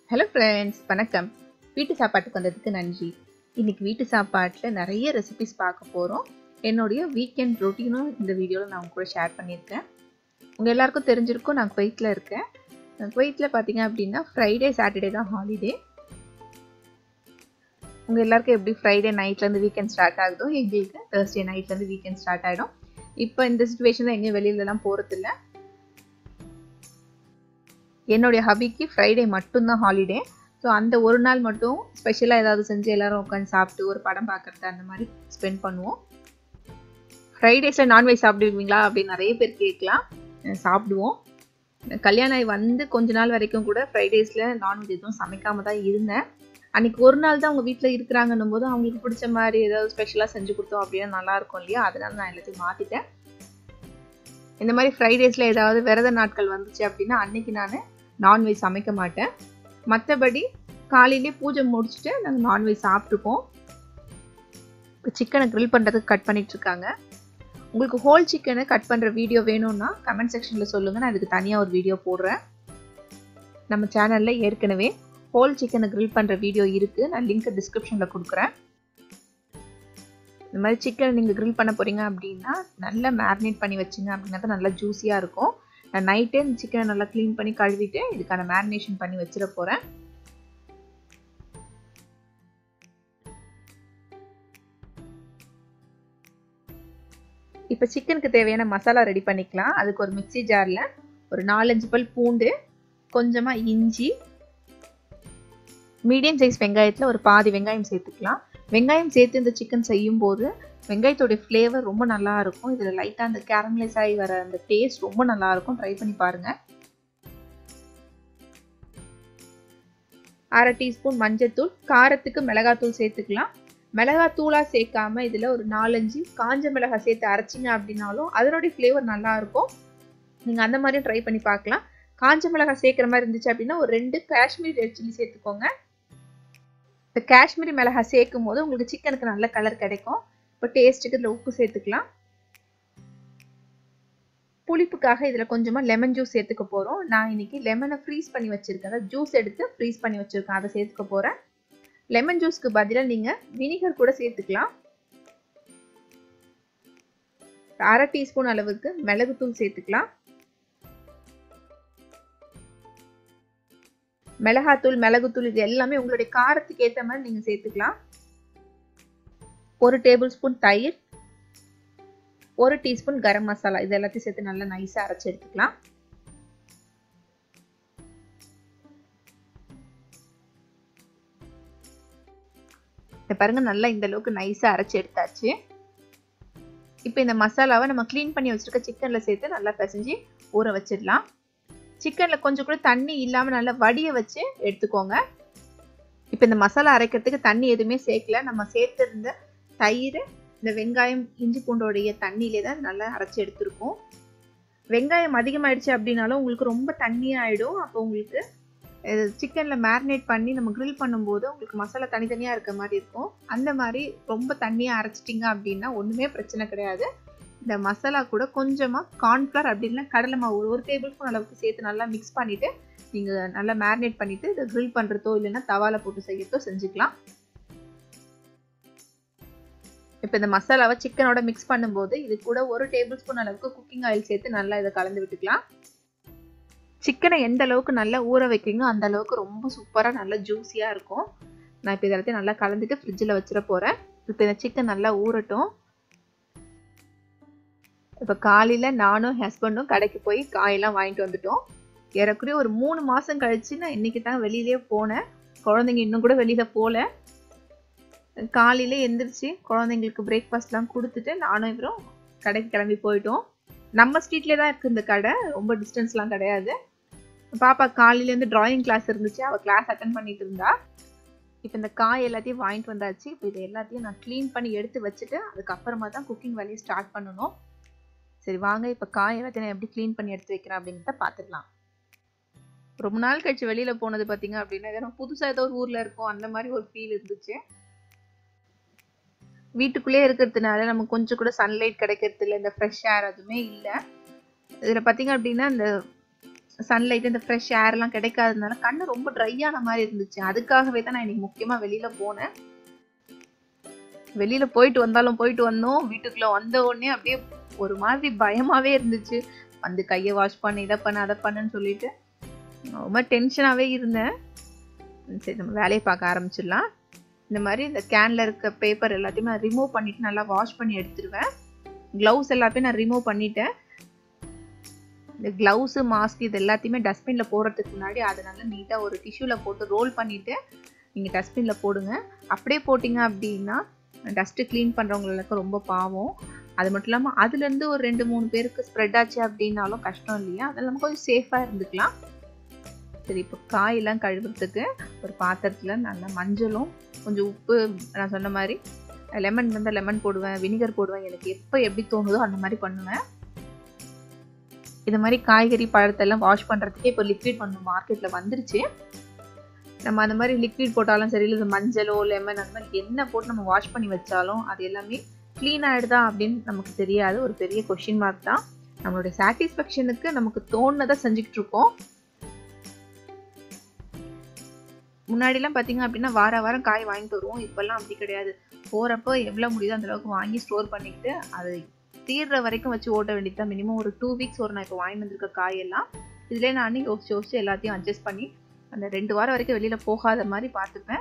hello friends வணக்கம் வீட்டு சாப்பாட்டுக்கு வந்ததுக்கு நன்றி இன்னைக்கு வீட்டு சாப்பாட்டில் நிறைய ரெசிபிஸ் பார்க்க போகிறோம் என்னுடைய வீக்கெண்ட் ரொட்டீனும் இந்த வீடியோவில் நான் உங்க கூட ஷேர் பண்ணியிருக்கேன் உங்கள் எல்லாருக்கும் தெரிஞ்சிருக்கும் நான் குவைத்தில் இருக்கேன் குவைத்தில் பார்த்தீங்க அப்படின்னா ஃப்ரைடே சாட்டர்டே தான் ஹாலிடே உங்கள் எல்லாருக்கும் எப்படி ஃப்ரைடே நைட்லேருந்து வீக்கெண்ட் ஸ்டார்ட் ஆகுதோ எங்களுக்கு தேர்ஸ்டே நைட்லேருந்து வீக்கெண்ட் ஸ்டார்ட் ஆகிடும் இப்போ இந்த சுச்சுவேஷனில் எங்கேயும் வெளியிலலாம் போகிறதில்ல என்னுடைய ஹபிக்கு ஃப்ரைடே மட்டும்தான் ஹாலிடே ஸோ அந்த ஒரு நாள் மட்டும் ஸ்பெஷலாக ஏதாவது செஞ்சு எல்லாரும் உட்காந்து சாப்பிட்டு ஒரு படம் பார்க்குறது அந்த மாதிரி ஸ்பெண்ட் பண்ணுவோம் ஃப்ரைடேஸில் நான்வெஜ் சாப்பிடுவீங்களா அப்படின்னு நிறைய பேர் கேட்கலாம் சாப்பிடுவோம் கல்யாணம் ஆகி வந்து கொஞ்ச நாள் வரைக்கும் கூட ஃப்ரைடேஸில் நான்வெஜ் எதுவும் சமைக்காம தான் இருந்தேன் அன்றைக்கி ஒரு நாள் தான் அவங்க வீட்டில் இருக்கிறாங்கன்னும் போது அவங்களுக்கு பிடிச்ச மாதிரி ஏதாவது ஸ்பெஷலாக செஞ்சு கொடுத்தோம் அப்படின்னா நல்லாயிருக்கும் இல்லையா அதனால நான் எல்லாத்தையும் மாற்றிட்டேன் இந்த மாதிரி ஃப்ரைடேஸில் ஏதாவது விரத நாட்கள் வந்துச்சு அப்படின்னா அன்னைக்கு நான் நான்வெஜ் சமைக்க மாட்டேன் மற்றபடி காலையிலே பூஜை முடிச்சுட்டு நாங்கள் நான்வெஜ் சாப்பிட்ருப்போம் இப்போ சிக்கனை க்ரில் பண்ணுறதுக்கு கட் பண்ணிகிட்ருக்காங்க உங்களுக்கு ஹோல் சிக்கனை கட் பண்ணுற வீடியோ வேணும்னா கமெண்ட் செக்ஷனில் சொல்லுங்கள் நான் இதுக்கு தனியாக ஒரு வீடியோ போடுறேன் நம்ம சேனலில் ஏற்கனவே ஹோல் சிக்கனை க்ரில் பண்ணுற வீடியோ இருக்குது நான் லிங்க்கை டிஸ்கிரிப்ஷனில் கொடுக்குறேன் இந்த மாதிரி சிக்கன் நீங்கள் க்ரில் பண்ண போகிறீங்க அப்படின்னா நல்லா மேரினேட் பண்ணி வச்சிங்க அப்படின்னா தான் நல்லா ஜூஸியாக இருக்கும் நான் நைட்டே இந்த சிக்கனை நல்லா க்ளீன் பண்ணி கழுவிட்டு இதுக்கான மேரினேஷன் பண்ணி வச்சிட போகிறேன் இப்போ சிக்கனுக்கு தேவையான மசாலா ரெடி பண்ணிக்கலாம் அதுக்கு ஒரு மிக்சி ஜாரில் ஒரு நாலஞ்சு பல் பூண்டு கொஞ்சமாக இஞ்சி மீடியம் சைஸ் வெங்காயத்தில் ஒரு பாதி வெங்காயம் சேர்த்துக்கலாம் வெங்காயம் சேர்த்து இந்த சிக்கன் செய்யும் போது வெங்காயத்தோடைய ஃப்ளேவர் ரொம்ப நல்லா இருக்கும் இதில் லைட்டாக அந்த கேரமலைஸ் ஆகி வர அந்த டேஸ்ட் ரொம்ப நல்லா இருக்கும் ட்ரை பண்ணி பாருங்க அரை டீஸ்பூன் மஞ்சத்தூள் காரத்துக்கு மிளகாத்தூள் சேர்த்துக்கலாம் மிளகாத்தூளாக சேர்க்காம இதில் ஒரு நாலஞ்சு காஞ்ச மிளகாய் சேர்த்து அரைச்சிங்க அப்படின்னாலும் அதனுடைய ஃப்ளேவர் நல்லா இருக்கும் நீங்கள் அந்த மாதிரியும் ட்ரை பண்ணி பார்க்கலாம் காஞ்ச மிளகாய் சேர்க்குற மாதிரி இருந்துச்சு அப்படின்னா ஒரு ரெண்டு காஷ்மீர் ரெட் சில்லி சேர்த்துக்கோங்க இந்த காஷ்மீரி மிளகாய் சேர்க்கும் போது உங்களுக்கு சிக்கனுக்கு நல்ல கலர் கிடைக்கும் இப்போ டேஸ்ட்டுக்கு இதில் உப்பு சேர்த்துக்கலாம் புளிப்புக்காக இதில் கொஞ்சமாக லெமன் ஜூஸ் சேர்த்துக்க போகிறோம் நான் இன்னைக்கு லெமனை ஃப்ரீஸ் பண்ணி வச்சுருக்கேன் அதாவது ஜூஸ் எடுத்து ஃப்ரீஸ் பண்ணி வச்சுருக்கேன் அதை சேர்த்துக்க போகிறேன் லெமன் ஜூஸ்க்கு பதிலாக நீங்கள் வினிகர் கூட சேர்த்துக்கலாம் அரை டீஸ்பூன் அளவுக்கு மிளகுத்தூள் சேர்த்துக்கலாம் மிளகாத்தூள் மிளகுத்தூள் இது எல்லாமே உங்களுடைய காரத்துக்கு ஏற்ற மாதிரி நீங்கள் சேர்த்துக்கலாம் ஒரு டேபிள் ஸ்பூன் தயிர் ஒரு டீஸ்பூன் கரம் மசாலா இது எல்லாத்தையும் சேர்த்து நல்லா நைஸாக அரைச்சி எடுத்துக்கலாம் இந்த பாருங்க நல்லா இந்த அளவுக்கு நைஸாக அரைச்சி எடுத்தாச்சு இப்போ இந்த மசாலாவை நம்ம க்ளீன் பண்ணி வச்சுருக்க சிக்கனில் சேர்த்து நல்லா பிசைஞ்சு ஊற வச்சிடலாம் சிக்கனில் கொஞ்சம் கூட தண்ணி இல்லாமல் நல்லா வடிய வச்சு எடுத்துக்கோங்க இப்போ இந்த மசாலா அரைக்கிறதுக்கு தண்ணி எதுவுமே சேர்க்கல நம்ம சேர்த்துருந்த தயிர் இந்த வெங்காயம் இஞ்சி பூண்டோடைய தண்ணியிலே தான் நல்லா அரைச்சி எடுத்துருக்கோம் வெங்காயம் அதிகமாகிடுச்சு அப்படின்னாலும் உங்களுக்கு ரொம்ப தண்ணியாகிடும் அப்போ உங்களுக்கு சிக்கனில் மேரினேட் பண்ணி நம்ம க்ரில் பண்ணும்போது உங்களுக்கு மசாலா தனித்தனியாக இருக்க மாதிரி இருக்கும் அந்த மாதிரி ரொம்ப தண்ணியாக அரைச்சிட்டிங்க அப்படின்னா ஒன்றுமே பிரச்சனை கிடையாது இந்த மசாலா கூட கொஞ்சமாக கார்ன்ஃப்ளவர் அப்படின்னா கடலை மாவு ஒரு டேபிள் ஸ்பூன் அளவுக்கு சேர்த்து நல்லா மிக்ஸ் பண்ணிவிட்டு நீங்கள் நல்லா மேரினேட் பண்ணிவிட்டு இதை க்ரில் பண்ணுறதோ இல்லைன்னா தவாவில் போட்டு செய்யறதோ செஞ்சுக்கலாம் இப்போ இந்த மசாலாவை சிக்கனோட மிக்ஸ் பண்ணும்போது இது கூட ஒரு டேபிள் ஸ்பூன் அளவுக்கு குக்கிங் ஆயில் சேர்த்து நல்லா இதை கலந்து விட்டுக்கலாம் சிக்கனை எந்த அளவுக்கு நல்லா ஊற வைக்கிறீங்களோ அந்த அளவுக்கு ரொம்ப சூப்பராக நல்லா ஜூஸியாக இருக்கும் நான் இப்போ இதெல்லாத்தையும் நல்லா கலந்துட்டு ஃப்ரிட்ஜில் வச்சிட போகிறேன் இப்போ இந்த சிக்கன் நல்லா ஊறட்டும் இப்போ காலையில் நானும் ஹஸ்பண்டும் கடைக்கு போய் காயெல்லாம் வாங்கிட்டு வந்துட்டோம் ஏறக்குறைய ஒரு மூணு மாதம் கழிச்சு நான் இன்றைக்கி தான் வெளியிலே போனேன் குழந்தைங்க இன்னும் கூட வெளியில் போகல காலையில் எந்திரிச்சு குழந்தைங்களுக்கு பிரேக்ஃபாஸ்ட்லாம் கொடுத்துட்டு நானும் இவரும் கடைக்கு கிளம்பி போயிட்டோம் நம்ம ஸ்ட்ரீட்லேயே தான் இருக்குது இந்த கடை ரொம்ப டிஸ்டன்ஸ்லாம் கிடையாது பாப்பா காலையிலேருந்து ட்ராயிங் கிளாஸ் இருந்துச்சு அவள் கிளாஸ் அட்டன் பண்ணிட்டு இருந்தா இப்போ இந்த காய் எல்லாத்தையும் வாங்கிட்டு வந்தாச்சு இப்போ இது எல்லாத்தையும் நான் க்ளீன் பண்ணி எடுத்து வச்சுட்டு அதுக்கப்புறமா தான் குக்கிங் வேலையை ஸ்டார்ட் பண்ணணும் சரி வாங்க இப்போ காய் எல்லாத்தையும் நான் எப்படி க்ளீன் பண்ணி எடுத்து வைக்கிறேன் அப்படிங்கிறத பார்த்துக்கலாம் ரொம்ப நாள் கழிச்சு வெளியில் போனது பார்த்தீங்க அப்படின்னா ஏதோ புதுசாக ஏதோ ஒரு ஊரில் இருக்கும் அந்த மாதிரி ஒரு ஃபீல் இருந்துச்சு வீட்டுக்குள்ளே இருக்கிறதுனால நமக்கு கொஞ்சம் கூட சன்லைட் கிடைக்கிறது இல்லை இந்த ஃப்ரெஷ் ஏர் அதுவுமே இல்லை இதில் பார்த்தீங்க அப்படின்னா இந்த சன்லைட் இந்த ஃப்ரெஷ் ஏர்லாம் கிடைக்காததுனால கண்ணு ரொம்ப ட்ரை ஆன மாதிரி இருந்துச்சு அதுக்காகவே தான் நான் இன்னைக்கு முக்கியமாக வெளியில் போனேன் வெளியில் போயிட்டு வந்தாலும் போயிட்டு வந்தோம் வீட்டுக்குள்ளே வந்த உடனே அப்படியே ஒரு மாதிரி பயமாகவே இருந்துச்சு வந்து கையை வாஷ் பண்ணு இதை பண்ணு அதை பண்ணுன்னு சொல்லிட்டு ரொம்ப டென்ஷனாகவே இருந்தேன் சரி நம்ம வேலையை பார்க்க ஆரம்பிச்சிடலாம் இந்த மாதிரி இந்த கேனில் இருக்க பேப்பர் எல்லாத்தையுமே நான் ரிமூவ் பண்ணிவிட்டு நல்லா வாஷ் பண்ணி எடுத்துருவேன் க்ளவுஸ் எல்லாத்தையும் நான் ரிமூவ் பண்ணிட்டேன் இந்த க்ளவுஸு மாஸ்க் இது எல்லாத்தையுமே டஸ்ட்பினில் போடுறதுக்கு முன்னாடி அதை நல்லா நீட்டாக ஒரு டிஷ்யூவில் போட்டு ரோல் பண்ணிவிட்டு நீங்கள் டஸ்ட்பினில் போடுங்க அப்படியே போட்டிங்க அப்படின்னா டஸ்ட்டு க்ளீன் பண்ணுறவங்களுக்கு ரொம்ப பாவம் அது மட்டும் இல்லாமல் அதுலேருந்து ஒரு ரெண்டு மூணு பேருக்கு ஸ்ப்ரெட் ஆச்சு அப்படின்னாலும் கஷ்டம் இல்லையா அதெல்லாம் நம்ம கொஞ்சம் சேஃபாக இருந்துக்கலாம் சரி இப்போ காயெல்லாம் கழுவுறதுக்கு ஒரு பாத்திரத்தில் நல்லா மஞ்சளும் கொஞ்சம் உப்பு நான் சொன்ன மாதிரி லெமன் வந்து லெமன் போடுவேன் வினிகர் போடுவேன் எனக்கு எப்போ எப்படி தோணுதோ அந்த மாதிரி பண்ணுவேன் இது மாதிரி காய்கறி பழத்தெல்லாம் வாஷ் பண்ணுறதுக்கே இப்போ லிக்விட் ஒன்று மார்க்கெட்டில் வந்துருச்சு நம்ம அந்த மாதிரி லிக்விட் போட்டாலும் சரி இல்லை மஞ்சளோ லெமன் அந்த மாதிரி என்ன போட்டு நம்ம வாஷ் பண்ணி வச்சாலும் அது எல்லாமே க்ளீன் ஆகிடுதா அப்படின்னு நமக்கு தெரியாது ஒரு பெரிய கொஷின் மார்க் தான் நம்மளுடைய சாட்டிஸ்ஃபேக்ஷனுக்கு நமக்கு தோணுனதை செஞ்சுக்கிட்டு இருக்கோம் முன்னாடிலாம் பார்த்தீங்க அப்படின்னா வார வாரம் காய் வாங்கிட்டு வருவோம் இப்போல்லாம் அப்படி கிடையாது போகிறப்போ எவ்வளோ முடியுதோ அந்த அளவுக்கு வாங்கி ஸ்டோர் பண்ணிக்கிட்டு அது தீர்ற வரைக்கும் வச்சு ஓட்ட வேண்டியது தான் மினிமம் ஒரு டூ வீக்ஸ் ஒரு நான் இப்போ வாங்கிட்டு வந்திருக்க காயெல்லாம் இதிலே நான் யோசிச்சு யோசிச்சு எல்லாத்தையும் அட்ஜஸ்ட் பண்ணி அந்த ரெண்டு வாரம் வரைக்கும் வெளியில் போகாத மாதிரி பார்த்துப்பேன்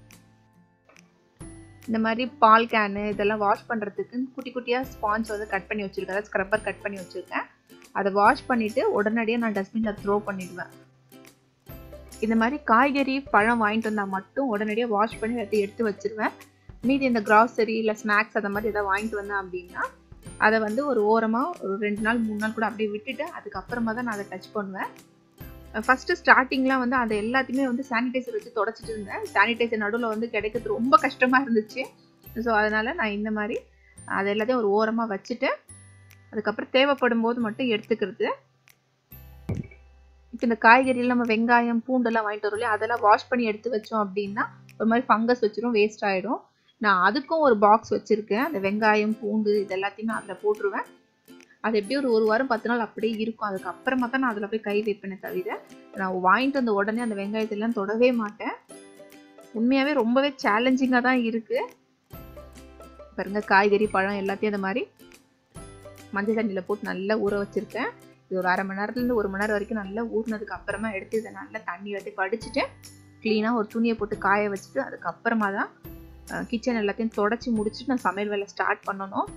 இந்த மாதிரி பால் கேனு இதெல்லாம் வாஷ் பண்ணுறதுக்கு குட்டி குட்டியாக ஸ்பாஞ்ச் வந்து கட் பண்ணி வச்சுருக்கேன் அதாவது ஸ்க்ரப்பர் கட் பண்ணி வச்சுருக்கேன் அதை வாஷ் பண்ணிவிட்டு உடனடியாக நான் டஸ்ட்பினில் த்ரோ பண்ணிடுவேன் இந்த மாதிரி காய்கறி பழம் வாங்கிட்டு வந்தால் மட்டும் உடனடியாக வாஷ் பண்ணி எல்லாத்தையும் எடுத்து வச்சுருவேன் மீதி இந்த கிராசரி இல்லை ஸ்நாக்ஸ் அதை மாதிரி எதாவது வாங்கிட்டு வந்தேன் அப்படின்னா அதை வந்து ஒரு ஓரமாக ஒரு ரெண்டு நாள் மூணு நாள் கூட அப்படியே விட்டுட்டு அதுக்கப்புறமா தான் நான் அதை டச் பண்ணுவேன் ஃபஸ்ட்டு ஸ்டார்டிங்லாம் வந்து அதை எல்லாத்தையுமே வந்து சானிடைசர் வச்சு தொடச்சிட்டு இருந்தேன் சானிடைசர் நடுவில் வந்து கிடைக்கிறது ரொம்ப கஷ்டமாக இருந்துச்சு ஸோ அதனால் நான் இந்த மாதிரி அதை எல்லாத்தையும் ஒரு ஓரமாக வச்சுட்டு அதுக்கப்புறம் தேவைப்படும் போது மட்டும் எடுத்துக்கிறது இப்போ இந்த காய்கறியில் நம்ம வெங்காயம் பூண்டெல்லாம் வாங்கிட்டு வரோம் இல்லையா அதெல்லாம் வாஷ் பண்ணி எடுத்து வச்சோம் அப்படின்னா ஒரு மாதிரி ஃபங்கஸ் வச்சிரும் வேஸ்ட் ஆகிடும் நான் அதுக்கும் ஒரு பாக்ஸ் வச்சுருக்கேன் அந்த வெங்காயம் பூண்டு இது எல்லாத்தையுமே அதில் போட்டுருவேன் அது எப்படி ஒரு ஒரு வாரம் பத்து நாள் அப்படியே இருக்கும் அதுக்கப்புறமா தான் நான் அதில் போய் கை வைப்பேனே தவிர நான் வாங்கிட்டு வந்த உடனே அந்த வெங்காயத்தெல்லாம் தொடவே மாட்டேன் உண்மையாகவே ரொம்பவே சேலஞ்சிங்காக தான் இருக்குது பாருங்க காய்கறி பழம் எல்லாத்தையும் அந்த மாதிரி மஞ்சள் தண்ணியில் போட்டு நல்லா ஊற வச்சுருக்கேன் இது ஒரு அரை மணி நேரத்துலேருந்து ஒரு மணி நேரம் வரைக்கும் நல்லா ஊறினதுக்கு அப்புறமா எடுத்து இதை நல்லா தண்ணி வச்சு வடிச்சிட்டு க்ளீனாக ஒரு துணியை போட்டு காய வச்சுட்டு அதுக்கப்புறமா தான் கிச்சன் எல்லாத்தையும் தொடச்சி முடிச்சுட்டு நான் சமையல் வேலை ஸ்டார்ட் பண்ணணும்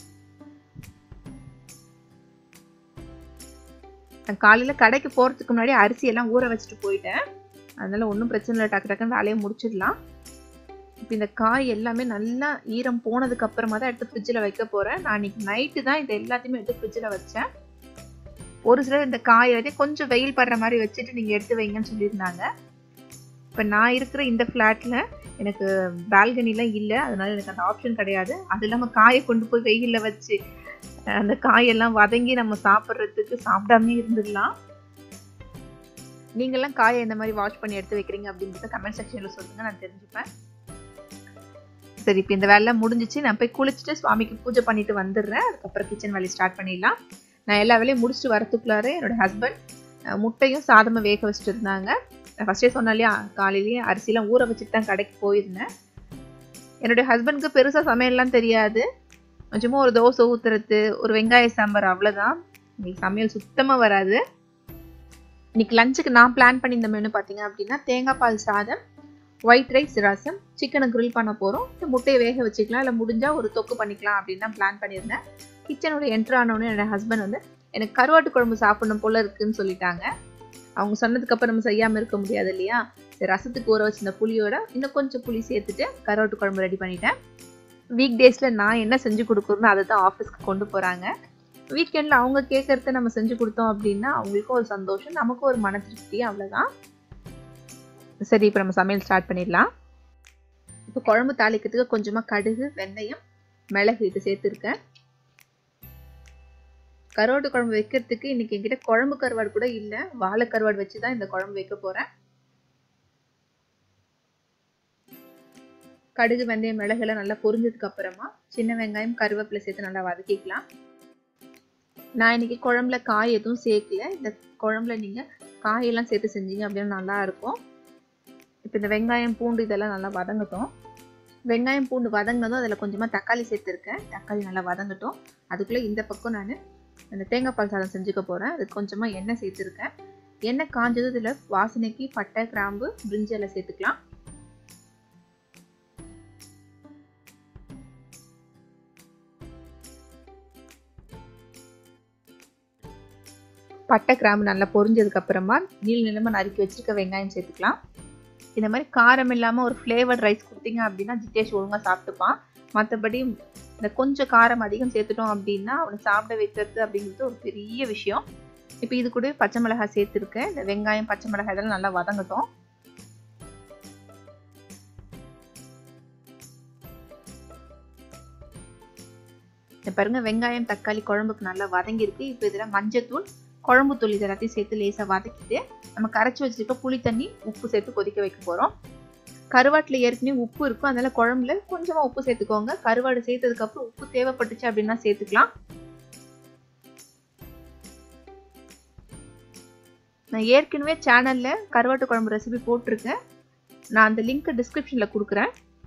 நான் காலையில் கடைக்கு போகிறதுக்கு முன்னாடி அரிசி எல்லாம் ஊற வச்சுட்டு போயிட்டேன் அதனால ஒன்றும் பிரச்சனை இல்லை டக்கு டக்குன்னு வேலையை முடிச்சிடலாம் இப்போ இந்த காய் எல்லாமே நல்லா ஈரம் போனதுக்கு அப்புறமா தான் எடுத்து ஃப்ரிட்ஜில் வைக்க போகிறேன் நான் இன்னைக்கு நைட்டு தான் இது எல்லாத்தையுமே எடுத்து ஃப்ரிட்ஜில் வச்சேன் ஒரு சிலர் இந்த காயை வந்து கொஞ்சம் வெயில் படுற மாதிரி வச்சுட்டு நீங்கள் எடுத்து வைங்கன்னு சொல்லியிருந்தாங்க இப்போ நான் இருக்கிற இந்த ஃப்ளாட்டில் எனக்கு பால்கனிலாம் இல்லை அதனால எனக்கு அந்த ஆப்ஷன் கிடையாது அது இல்லாமல் காயை கொண்டு போய் வெயிலில் வச்சு அந்த காயெல்லாம் வதங்கி நம்ம சாப்பிட்றதுக்கு சாப்பிடாமே இருந்துடலாம் நீங்கள்லாம் காயை எந்த மாதிரி வாஷ் பண்ணி எடுத்து வைக்கிறீங்க அப்படின்றத கமெண்ட் செக்ஷனில் சொல்லுங்கள் நான் தெரிஞ்சுப்பேன் சரி இப்போ இந்த வேலை முடிஞ்சிச்சு நான் போய் குளிச்சுட்டு சுவாமிக்கு பூஜை பண்ணிட்டு வந்துடுறேன் அதுக்கப்புறம் கிச்சன் வேலையை ஸ்டார்ட் பண்ணிடலாம் நான் எல்லா வேலையும் முடிச்சுட்டு வரத்துக்குள்ளார என்னோட ஹஸ்பண்ட் முட்டையும் சாதமும் வேக வச்சுட்டு இருந்தாங்க நான் ஃபஸ்ட்டே சொன்னேன் இல்லையா காலையிலேயே அரிசிலாம் ஊற வச்சுட்டு தான் கடைக்கு போயிருந்தேன் என்னுடைய ஹஸ்பண்ட்க்கு பெருசாக சமையல்லாம் தெரியாது சும்மா ஒரு தோசை ஊற்றுறது ஒரு வெங்காய சாம்பார் அவ்வளோதான் உங்களுக்கு சமையல் சுத்தமாக வராது இன்னைக்கு லஞ்சுக்கு நான் பிளான் பண்ணியிருந்த மெனு பார்த்தீங்க அப்படின்னா தேங்காய் பால் சாதம் ஒயிட் ரைஸ் ரசம் சிக்கனை கிரில் பண்ண போகிறோம் இந்த முட்டையை வேக வச்சுக்கலாம் இல்லை முடிஞ்சால் ஒரு தொக்கு பண்ணிக்கலாம் அப்படின்னு தான் பிளான் பண்ணியிருந்தேன் கிச்சனோட என்ட்ரு ஆனோடனே என்னோட ஹஸ்பண்ட் வந்து எனக்கு கருவாட்டு குழம்பு சாப்பிடணும் போல இருக்குன்னு சொல்லிட்டாங்க அவங்க சொன்னதுக்கு அப்புறம் நம்ம செய்யாமல் இருக்க முடியாது இல்லையா சரி ரசத்துக்கு ஊற வச்சிருந்த புளியோட இன்னும் கொஞ்சம் புளி சேர்த்துட்டு கருவாட்டு குழம்பு ரெடி பண்ணிட்டேன் வீக் டேஸில் நான் என்ன செஞ்சு கொடுக்குறேன்னு அதை தான் ஆஃபீஸ்க்கு கொண்டு போகிறாங்க வீக்கெண்டில் அவங்க கேட்குறத நம்ம செஞ்சு கொடுத்தோம் அப்படின்னா அவங்களுக்கும் ஒரு சந்தோஷம் நமக்கும் ஒரு மன திருப்தி அவ்வளோதான் சரி இப்போ நம்ம சமையல் ஸ்டார்ட் பண்ணிடலாம் இப்போ குழம்பு தாளிக்கிறதுக்கு கொஞ்சமாக கடுகு வெந்தயம் மிளகு இது சேர்த்துருக்கேன் கருவாட்டு குழம்பு வைக்கிறதுக்கு இன்னைக்கு என்கிட்ட குழம்பு கருவாடு கூட இல்லை வாழை கருவாடு வச்சு தான் இந்த குழம்பு வைக்க போகிறேன் கடுகு வெந்தயம் மிளகுலாம் நல்லா பொரிஞ்சதுக்கு அப்புறமா சின்ன வெங்காயம் கருவேப்பிலை சேர்த்து நல்லா வதக்கிக்கலாம் நான் இன்னைக்கு குழம்புல காய் எதுவும் சேர்க்கல இந்த குழம்புல நீங்கள் காயெல்லாம் சேர்த்து செஞ்சீங்க அப்படின்னா நல்லா இருக்கும் இப்போ இந்த வெங்காயம் பூண்டு இதெல்லாம் நல்லா வதங்கட்டும் வெங்காயம் பூண்டு வதங்கினதும் அதில் கொஞ்சமாக தக்காளி சேர்த்துருக்கேன் தக்காளி நல்லா வதங்கட்டும் அதுக்குள்ளே இந்த பக்கம் நான் அந்த தேங்காய் பால் சாதம் செஞ்சுக்க போகிறேன் அதுக்கு கொஞ்சமாக எண்ணெய் சேர்த்துருக்கேன் எண்ணெய் காஞ்சதும் இதில் வாசனைக்கு பட்டை கிராம்பு பிரிஞ்செல்லாம் சேர்த்துக்கலாம் பட்டை கிராம்பு நல்லா பொரிஞ்சதுக்கு அப்புறமா நீள் நிலமாக நறுக்கி வச்சிருக்க வெங்காயம் சேர்த்துக்கலாம் இந்த மாதிரி காரம் இல்லாமல் ஒரு ஃப்ளேவர்ட் ரைஸ் கொடுத்தீங்க அப்படின்னா ஜித்தேஷ் ஒழுங்காக சாப்பிட்டுப்பான் மற்றபடி இந்த கொஞ்சம் காரம் அதிகம் சேர்த்துட்டோம் அப்படின்னா அவனை சாப்பிட வைக்கிறது அப்படிங்கிறது ஒரு பெரிய விஷயம் இப்போ இது கூட பச்சை மிளகாய் சேர்த்துருக்கேன் இந்த வெங்காயம் பச்சை மிளகாய் இதெல்லாம் நல்லா வதங்கட்டும் இந்த பாருங்க வெங்காயம் தக்காளி குழம்புக்கு நல்லா வதங்கியிருக்கு இப்போ இதில் மஞ்சத்தூள் குழம்பு தூள் இது எல்லாத்தையும் சேர்த்து லேசாக வதக்கிட்டு நம்ம கரைச்சி வச்சுருக்க புளி தண்ணி உப்பு சேர்த்து கொதிக்க வைக்க போகிறோம் கருவாட்டில் ஏற்கனவே உப்பு இருக்கும் அதனால குழம்புல கொஞ்சமாக உப்பு சேர்த்துக்கோங்க கருவாடு சேர்த்ததுக்கப்புறம் உப்பு தேவைப்பட்டுச்சு அப்படின்னா சேர்த்துக்கலாம் நான் ஏற்கனவே சேனலில் கருவாட்டு குழம்பு ரெசிபி போட்டிருக்கேன் நான் அந்த லிங்க் டிஸ்கிரிப்ஷனில் கொடுக்குறேன்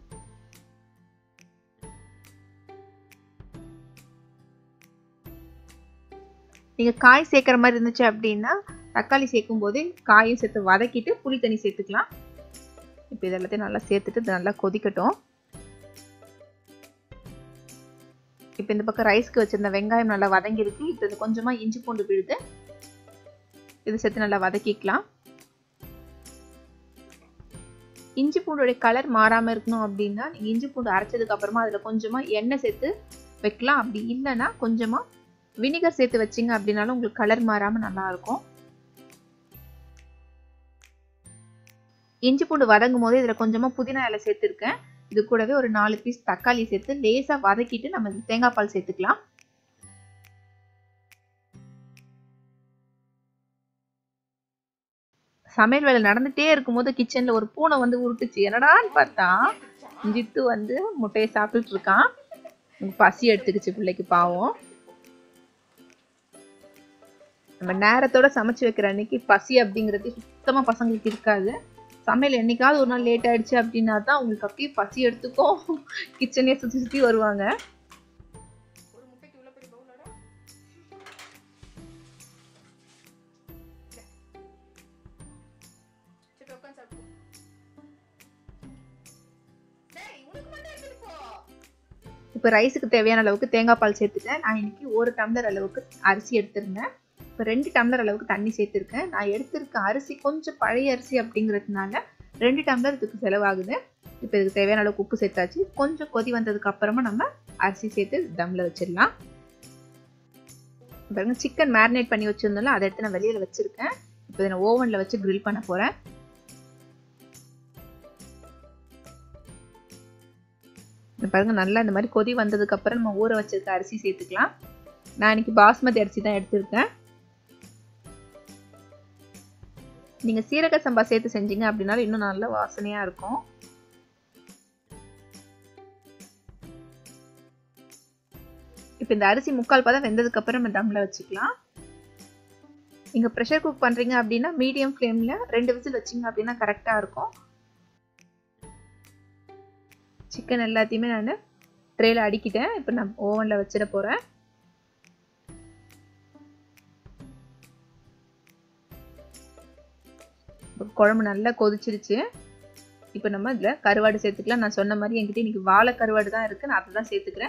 நீங்கள் காய் சேர்க்குற மாதிரி இருந்துச்சு அப்படின்னா தக்காளி சேர்க்கும் போதே காயும் சேர்த்து வதக்கிட்டு புளி தண்ணி சேர்த்துக்கலாம் இப்போ இது எல்லாத்தையும் நல்லா சேர்த்துட்டு இது நல்லா கொதிக்கட்டும் இப்போ இந்த பக்கம் ரைஸ்க்கு வச்சிருந்த வெங்காயம் நல்லா வதங்கிருக்கு இப்போ இது கொஞ்சமாக இஞ்சி பூண்டு விழுது இது சேர்த்து நல்லா வதக்கிக்கலாம் இஞ்சி பூண்டோடைய கலர் மாறாமல் இருக்கணும் அப்படின்னா நீங்கள் இஞ்சி பூண்டு அரைச்சதுக்கு அப்புறமா அதில் கொஞ்சமாக எண்ணெய் சேர்த்து வைக்கலாம் அப்படி இல்லைன்னா கொஞ்சமாக வினிகர் சேர்த்து வச்சிங்க அப்படின்னாலும் உங்களுக்கு கலர் மாறாமல் நல்லாயிருக்கும் இஞ்சி பூண்டு வதங்கும் போது இதில் கொஞ்சமாக புதினா இலை சேர்த்துருக்கேன் இது கூடவே ஒரு நாலு பீஸ் தக்காளி சேர்த்து லேசாக வதக்கிட்டு நம்ம தேங்காய் பால் சேர்த்துக்கலாம் சமையல் வேலை நடந்துகிட்டே இருக்கும்போது கிச்சனில் ஒரு பூனை வந்து உருட்டுச்சு என்னடான்னு பார்த்தா ஜித்து வந்து முட்டையை சாப்பிட்டுட்டு இருக்கான் பசி எடுத்துக்கிச்சு பிள்ளைக்கு பாவம் நம்ம நேரத்தோட சமைச்சு வைக்கிற அன்னைக்கு பசி அப்படிங்கிறது சுத்தமா பசங்களுக்கு இருக்காது சமையல் என்னைக்காவது ஒரு நாள் லேட் ஆயிடுச்சு அப்படின்னா தான் உங்களுக்கு அப்படியே பசி எடுத்துக்கும் கிச்சனே சுற்றி சுற்றி வருவாங்க இப்போ ரைஸுக்கு தேவையான அளவுக்கு தேங்காய் பால் சேர்த்துட்டேன் நான் இன்னைக்கு ஒரு டம்ளர் அளவுக்கு அரிசி எடுத்திருந்தேன் இப்போ ரெண்டு டம்ளர் அளவுக்கு தண்ணி சேர்த்துருக்கேன் நான் எடுத்திருக்க அரிசி கொஞ்சம் பழைய அரிசி அப்படிங்கிறதுனால ரெண்டு டம்ளர் இதுக்கு செலவாகுது இப்போ இதுக்கு தேவையான அளவுக்கு உப்பு சேர்த்தாச்சு கொஞ்சம் கொதி வந்ததுக்கு அப்புறமா நம்ம அரிசி சேர்த்து தம்ல வச்சிடலாம் பாருங்க சிக்கன் மேரினேட் பண்ணி வச்சிருந்தோம்ல அதை எடுத்து நான் வெளியில் வச்சிருக்கேன் இப்போ இதை நான் ஓவனில் வச்சு க்ரில் பண்ண போகிறேன் பாருங்க நல்லா இந்த மாதிரி கொதி வந்ததுக்கு அப்புறம் நம்ம ஊற வச்சிருக்க அரிசி சேர்த்துக்கலாம் நான் இன்னைக்கு பாஸ்மதி அரிசி தான் எடுத்திருக்கேன் நீங்க சீரக சம்பா சேர்த்து செஞ்சீங்க அப்படின்னாலும் இன்னும் நல்ல வாசனையா இருக்கும் இப்போ இந்த அரிசி முக்கால் பதம் வெந்ததுக்கு அப்புறம் நம்ம தம்ல வச்சுக்கலாம் நீங்க ப்ரெஷர் குக் பண்றீங்க அப்படின்னா மீடியம் ஃப்ளேம்ல ரெண்டு விசில் வச்சீங்க அப்படின்னா கரெக்டா இருக்கும் சிக்கன் எல்லாத்தையுமே நான் ட்ரேல அடிக்கிட்டேன் இப்போ நான் ஓவனில் வச்சிட போகிறேன் குழம்பு நல்லா கொதிச்சிருச்சு இப்போ நம்ம இதில் கருவாடு சேர்த்துக்கலாம் நான் சொன்ன மாதிரி என்கிட்ட இன்னைக்கு வாழை கருவாடு தான் இருக்குது நான் அதை தான் சேர்த்துக்கிறேன்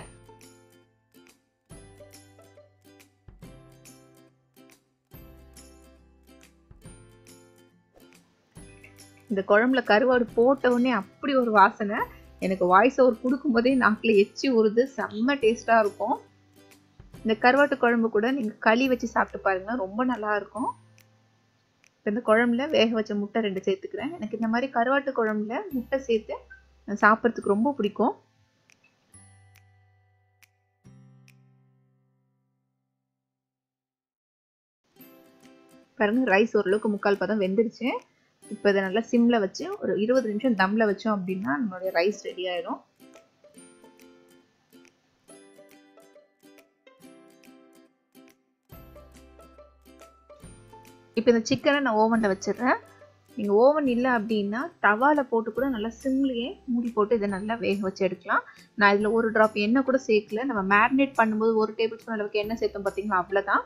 இந்த குழம்புல கருவாடு போட்ட உடனே அப்படி ஒரு வாசனை எனக்கு வாய்ஸ் ஓவர் கொடுக்கும்போதே நாக்கில் எச்சி ஊறுது செம்ம டேஸ்ட்டாக இருக்கும் இந்த கருவாட்டு குழம்பு கூட நீங்கள் களி வச்சு சாப்பிட்டு பாருங்க ரொம்ப நல்லா இருக்கும் இந்த குழம்புல வேக வச்ச முட்டை ரெண்டு சேர்த்துக்கிறேன் எனக்கு இந்த மாதிரி கருவாட்டு குழம்புல முட்டை சேர்த்து சாப்பிட்றதுக்கு ரொம்ப பிடிக்கும் பாருங்க ரைஸ் ஓரளவுக்கு முக்கால் பதம் வெந்துருச்சு இப்போ இதை நல்லா சிம்மில் வச்சு ஒரு இருபது நிமிஷம் தம்மில் வச்சோம் அப்படின்னா நம்மளுடைய ரைஸ் ரெடி ஆயிடும் இப்போ இந்த சிக்கனை நான் ஓவனில் வச்சிடுறேன் நீங்கள் ஓவன் இல்லை அப்படின்னா தவாவில் போட்டு கூட நல்லா சிம்லேயே மூடி போட்டு இதை நல்லா வேக வச்சு எடுக்கலாம் நான் இதில் ஒரு ட்ராப் எண்ணெய் கூட சேர்க்கல நம்ம மேரினேட் பண்ணும்போது ஒரு டேபிள் ஸ்பூன் அளவுக்கு எண்ணெய் சேர்த்தோம் பார்த்தீங்களா அவ்வளோதான்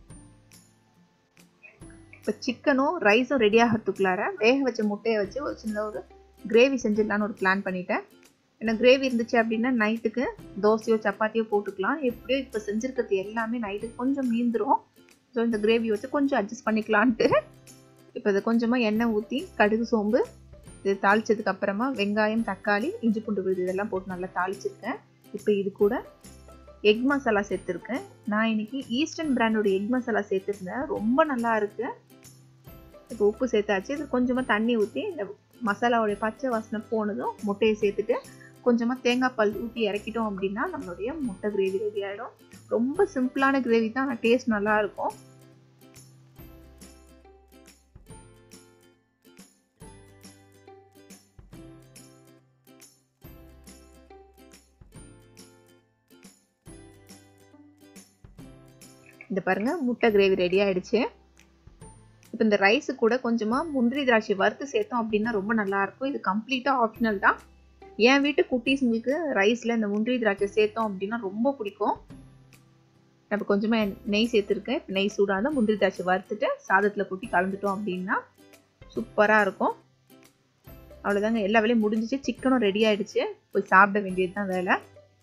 இப்போ சிக்கனும் ரைஸும் ரெடி ஆகிறதுக்குள்ளார வேக வச்ச முட்டையை வச்சு ஒரு சின்ன ஒரு கிரேவி செஞ்சிடலான்னு ஒரு பிளான் பண்ணிட்டேன் ஏன்னா கிரேவி இருந்துச்சு அப்படின்னா நைட்டுக்கு தோசையோ சப்பாத்தியோ போட்டுக்கலாம் எப்படியோ இப்போ செஞ்சுருக்கிறது எல்லாமே நைட்டுக்கு கொஞ்சம் மீந்துடும் ஸோ இந்த கிரேவி வச்சு கொஞ்சம் அட்ஜஸ்ட் பண்ணிக்கலான்ட்டு இப்போ இதை கொஞ்சமாக எண்ணெய் ஊற்றி கடுகு சோம்பு இது தாளிச்சதுக்கு அப்புறமா வெங்காயம் தக்காளி இஞ்சி பூண்டு விழுது இதெல்லாம் போட்டு நல்லா தாளிச்சிருக்கேன் இப்போ இது கூட எக் மசாலா சேர்த்துருக்கேன் நான் இன்னைக்கு ஈஸ்டர்ன் பிராண்டோட எக் மசாலா சேர்த்துருந்தேன் ரொம்ப நல்லா இருக்கு இப்போ உப்பு சேர்த்தாச்சு இது கொஞ்சமாக தண்ணி ஊற்றி இந்த மசாலாவுடைய பச்சை வாசனை போனதும் முட்டையை சேர்த்துட்டு கொஞ்சமாக தேங்காய் பால் ஊற்றி இறக்கிட்டோம் அப்படின்னா நம்மளுடைய முட்டை கிரேவி ரெடி ஆகிடும் ரொம்ப சிம்பிளான கிரேவி தான் ஆனால் டேஸ்ட் நல்லா இருக்கும் இந்த பாருங்க முட்டை கிரேவி ரெடி ஆயிடுச்சு இப்போ இந்த ரைஸு கூட கொஞ்சமாக முந்திரி திராட்சை வறுத்து சேர்த்தோம் அப்படின்னா ரொம்ப நல்லாயிருக்கும் இது கம்ப்ளீட்டாக ஆப்ஷனல் தான் என் வீட்டு குட்டீஸுங்களுக்கு ரைஸில் இந்த முந்திரி திராட்சை சேர்த்தோம் அப்படின்னா ரொம்ப பிடிக்கும் இப்போ கொஞ்சமாக நெய் சேர்த்துருக்கேன் இப்போ நெய் சூடாக முந்திரி திராட்சை வறுத்துட்டு சாதத்தில் கொட்டி கலந்துட்டோம் அப்படின்னா சூப்பராக இருக்கும் அவ்வளோதாங்க எல்லா வேலையும் முடிஞ்சிச்சு சிக்கனும் ரெடி ஆயிடுச்சு போய் சாப்பிட வேண்டியது தான் வேலை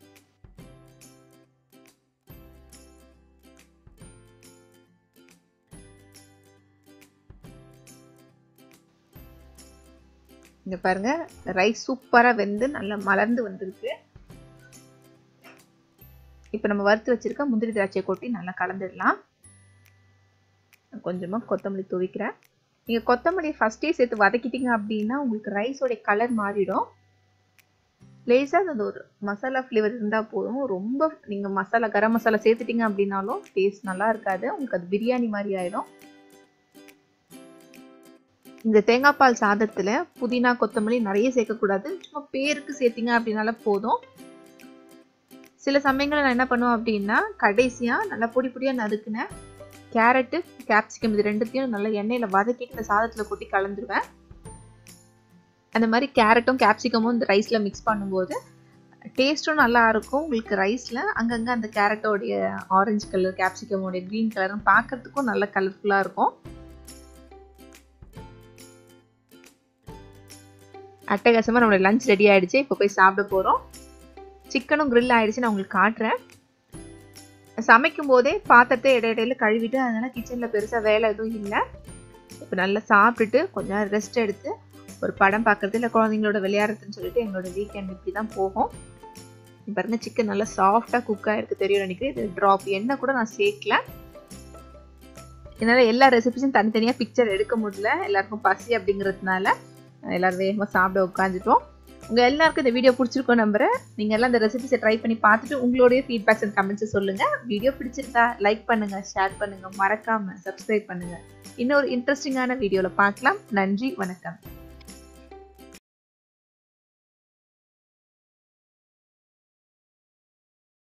இங்க பாருங்க ரைஸ் சூப்பரா வெந்து நல்லா மலர்ந்து வந்திருக்கு இப்போ நம்ம வறுத்து வச்சிருக்க முந்திரி திராட்சை கொட்டி நல்லா கலந்துடலாம் கொஞ்சமாக கொத்தமல்லி துவிக்கிறேன் நீங்கள் கொத்தமல்லி ஃபஸ்ட்டே சேர்த்து வதக்கிட்டீங்க அப்படின்னா உங்களுக்கு ரைஸோடைய கலர் மாறிடும் லேசாக அந்த ஒரு மசாலா ஃப்ளேவர் இருந்தால் போதும் ரொம்ப நீங்கள் மசாலா கரம் மசாலா சேர்த்துட்டீங்க அப்படின்னாலும் டேஸ்ட் நல்லா இருக்காது உங்களுக்கு அது பிரியாணி மாதிரி ஆயிடும் இந்த தேங்காய் பால் சாதத்தில் புதினா கொத்தமல்லி நிறைய சேர்க்கக்கூடாது சும்மா பேருக்கு சேர்த்திங்க அப்படின்னால போதும் சில சமயங்களில் நான் என்ன பண்ணுவேன் அப்படின்னா கடைசியாக நல்லா பொடி பொடியாக நறுக்குனேன் கேரட்டு கேப்சிகம் இது ரெண்டுத்தையும் நல்லா எண்ணெயில் வதக்கிட்டு இந்த சாதத்தில் கொட்டி கலந்துருவேன் அந்த மாதிரி கேரட்டும் கேப்சிகமும் இந்த ரைஸில் மிக்ஸ் பண்ணும்போது டேஸ்ட்டும் நல்லா இருக்கும் உங்களுக்கு ரைஸில் அங்கங்கே அந்த கேரட்டோடைய ஆரஞ்சு கலர் கேப்சிகமோடைய க்ரீன் கலரும் பார்க்கறதுக்கும் நல்ல கலர்ஃபுல்லாக இருக்கும் அட்டகாசமாக நம்மளோட லஞ்ச் ரெடி ஆகிடுச்சு இப்போ போய் சாப்பிட போகிறோம் சிக்கனும் க்ரில் ஆகிடுச்சு நான் உங்களுக்கு காட்டுறேன் சமைக்கும் போதே பாத்திரத்தை இடையிடையில கழுவிட்டு அதனால் கிச்சனில் பெருசாக வேலை எதுவும் இல்லை இப்போ நல்லா சாப்பிட்டுட்டு கொஞ்ச நேரம் ரெஸ்ட் எடுத்து ஒரு படம் பார்க்குறது இல்லை குழந்தைங்களோட விளையாடுறதுன்னு சொல்லிட்டு எங்களோட வீக்கெண்ட் இப்படி தான் போகும் பாருங்க சிக்கன் நல்லா சாஃப்டாக குக் ஆகிருக்கு தெரியும் நினைக்கிறேன் இது ட்ராப் எண்ணெய் கூட நான் சேர்க்கல என்னால் எல்லா ரெசிபிஸும் தனித்தனியாக பிக்சர் எடுக்க முடியல எல்லாருக்கும் பசி அப்படிங்கிறதுனால எல்லோரும் வேகமாக சாப்பிட உட்காந்துட்டோம் உங்கள் எல்லாருக்கும் இந்த வீடியோ பிடிச்சிருக்கோம் நம்புறேன் நீங்கள் எல்லாம் இந்த ரெசிபிஸை ட்ரை பண்ணி பார்த்துட்டு உங்களுடைய ஃபீட்பேக்ஸ் அண்ட் கமெண்ட்ஸை சொல்லுங்கள் வீடியோ பிடிச்சிருந்தா லைக் பண்ணுங்கள் ஷேர் பண்ணுங்கள் மறக்காமல் சப்ஸ்கிரைப் பண்ணுங்கள் இன்னொரு இன்ட்ரெஸ்டிங்கான வீடியோவில் பார்க்கலாம் நன்றி வணக்கம்